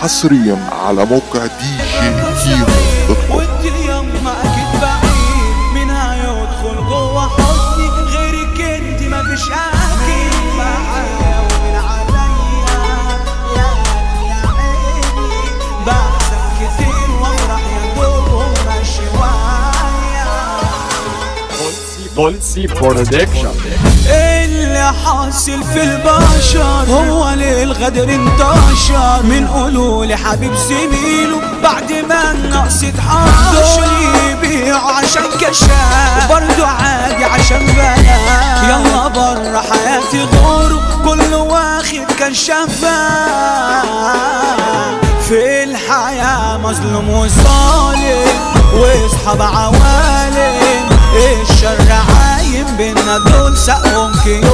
حصريا على موقع دي جي كيمو دوت كوم وانت يما اكيد بعيد منها يدخل جوه حضني غيرك انت مفيش اكيد معايا ومن عليا يا يا عيني بحزن كتير وافرح يا دوب ماشي شويه بولسي برودكشن اللي حاصل في البشر هو للغدر انتشر من قولولي حبيب زميله بعد ما النقص اتحشر دول يبيعوا عشان كشاف وبرضه عادي عشان بلاش يلا بره حياتي غوره كله واخد كشافة في الحياة مظلوم وظالم واصحاب عوالم الشر عايم بينا دول سقهم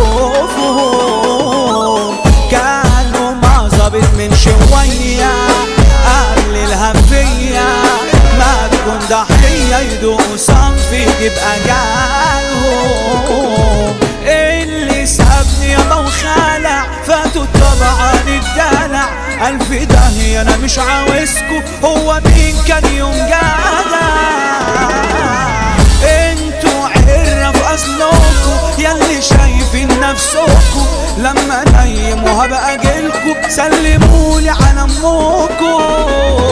كيوفهم كانوا ما ظابط من شوية قبل الهفية ما تكون ضحية يدوقوا صنفي تبقى جالهم اللي سابني يابا وخلع فاتوا طبعا الدلع ألف داهية أنا مش عاوزكوا هو مين كان يوم جدع انتوا عرة في اصلكوا ياللي شايفين نفسكوا لما نايم وهبقى اجيلكوا سلمولي على امكوا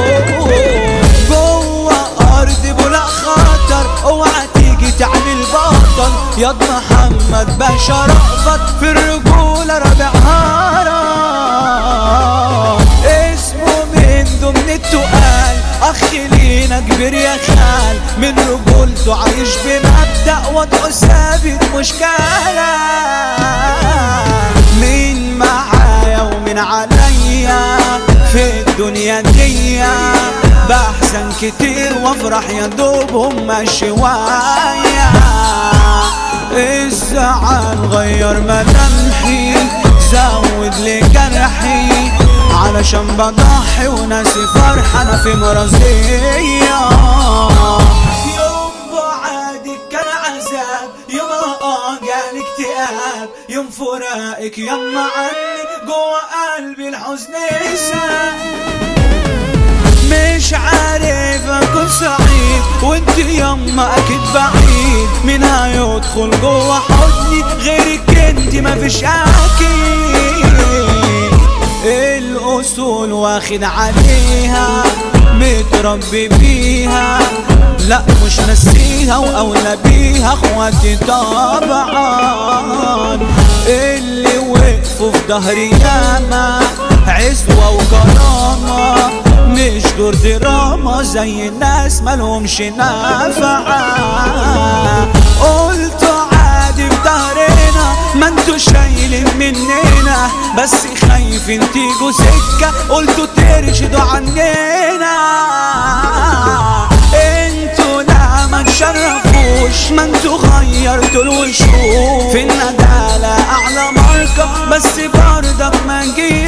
جوه ارض بلا خطر اوعى تيجي تعمل بطل ياض محمد باشا رأفت في الرجولة رابع هرم اسمه من ضمن التقال اخ لينا كبير يا خال من رجولته عايش بمبدأ وضعه ثابت مش كلام مين معايا ومين عليا في الدنيا دي بحزن كتير وافرح يا دوب هما شوية الزعل غير ملامحي زود لي جرحي علشان بضحي وناسي فرحة انا في مرضية يوم بعادك كان عذاب يوم اه جالي اكتئاب يوم فراقك يما عني جوه قلبي الحزن ساب مش عارف اكون سعيد وانت يما اكيد بعيد منها يدخل جوه حضني غيرك انت مفيش اكيد الاصول واخد عليها متربي بيها لا مش نسيها واولى بيها اخواتي طبعا اللي وقفوا في ظهري ياما عزوة وكرامة مش دور دراما زي الناس مالهمش نفعة قلت عادي في ظهرنا ما انتوا شايلين مننا بس خايفين تيجوا سكة قلتوا ترشدوا عننا انتوا لا ما تشرفوش ما انتوا غيرتوا الوشوش في الندالة اعلى ماركة بس برضك ما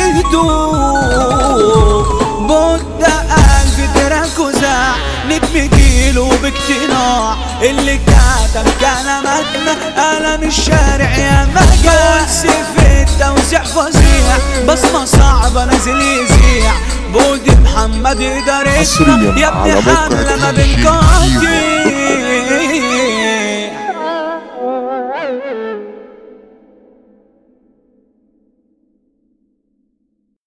جيتوا بود قلبي تراك وزع نجم جيله باقتناع اللي كتب كلماتنا قلم الشارع يا مجال في التوزيع فظيع بصمة صعبة نازل يذيع بودي محمد يقدر حصرياً يا على ابني موقع حملة ما DJ بنقاتل